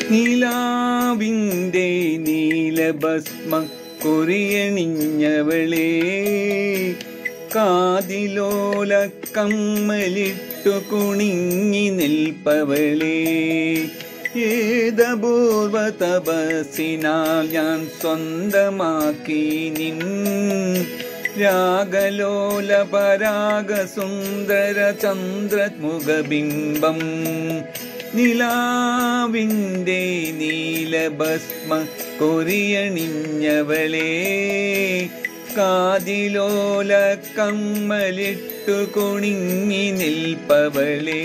നിലാവിൻ്റെ നീലഭസ്മ കൊറിയണിഞ്ഞവളേ കാതിലോല കമ്മലിട്ടു കുണിങ്ങി നിൽപ്പവളേ ഏതപൂർവ തപസ്സിനാൽ ഞാൻ സ്വന്തമാക്കി നിൻ രാഗലോല പരാഗ സുന്ദര ചന്ദ്രമുഖബിംബം നിലാവിൻ്റെ നീലഭസ്മ കൊറിയണിഞ്ഞവളേ കാതിലോല കമ്മലിട്ടു കുണിങ്ങി നിൽപ്പവളേ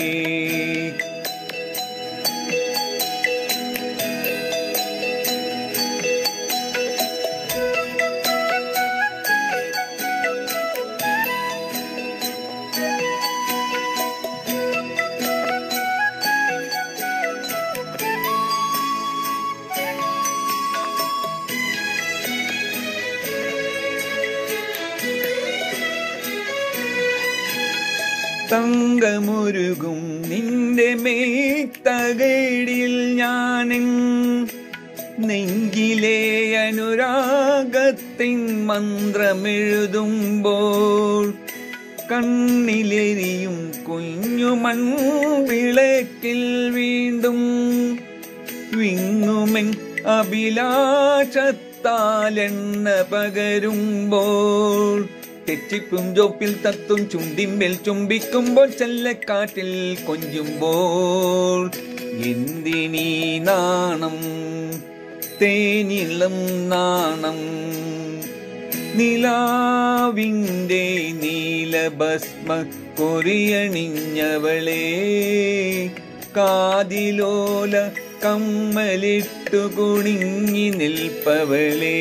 തങ്കമുരുകും നിന്റെ മേത്തകടിൽ ഞാനെൻ നെഞ്ചിലെ അനുരാഗത്തിൻ മന്ത്രമെഴുതുമ്പോൾ കണ്ണിലെരിയും കുഞ്ഞു മൺവിളക്കിൽ വീണ്ടും വിങ്ങുമെൻ അഭിലാഷത്താലെണ്ണ പകരുമ്പോൾ തെച്ചിപ്പും ജോപ്പിൽ തത്തും ചുണ്ടിമ്പിൽ ചുംബിക്കുമ്പോൾ ചെല്ലക്കാറ്റിൽ കൊഞ്ചുമ്പോൾ എന്തിനീ നാണം തേനിളം നാണം നിലാവിൻ്റെ നീലഭസ്മ കൊറിയണിഞ്ഞവളേ കാതിലോല കമ്മലിട്ടു കുണിങ്ങി നിൽപ്പവളേ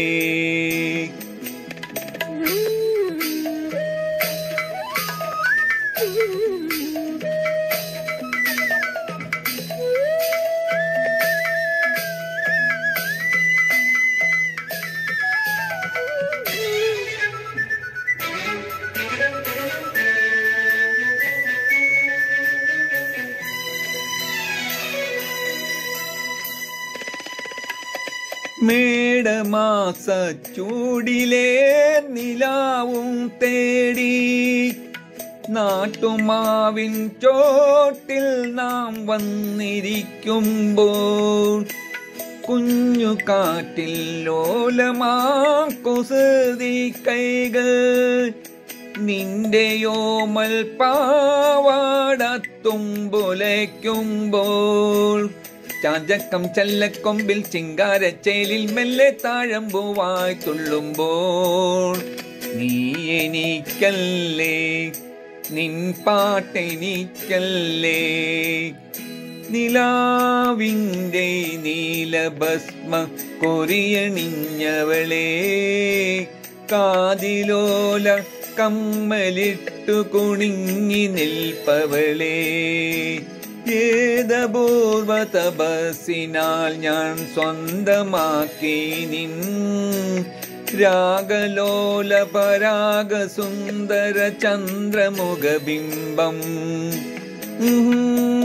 മേടമാസ ചൂടിലേ നിലാവും തേടി നാട്ടുമാവിൻ ചോട്ടിൽ നാം വന്നിരിക്കുമ്പോൾ കുഞ്ഞു കാറ്റിൽ ലോലമാ കുസൃതി കൈകൾ നിന്റെയോമൽ പാവാടത്തുമ്പുലയ്ക്കുമ്പോൾ ചാഞ്ചക്കം ചെല്ലക്കൊമ്പിൽ ചിങ്കാരച്ചേലിൽ മെല്ലെ താഴമ്പുവായി തുള്ളുമ്പോൾ നീ എനിക്കല്ലേ നിൻ പാട്ടെനിക്കല്ലേ നിലാവിൻ്റെ നീലഭസ്മ കൊറിയണിഞ്ഞവളേ കാതിലോല കമ്മലിട്ടു കുണിങ്ങി നിൽപ്പവളേ ഏതപൂർവ തപസ്സിനാൽ ഞാൻ സ്വന്തമാക്കി നിൻ രാഗലോല പരാഗ സുന്ദര ചന്ദ്രമുഖബിംബം ഉം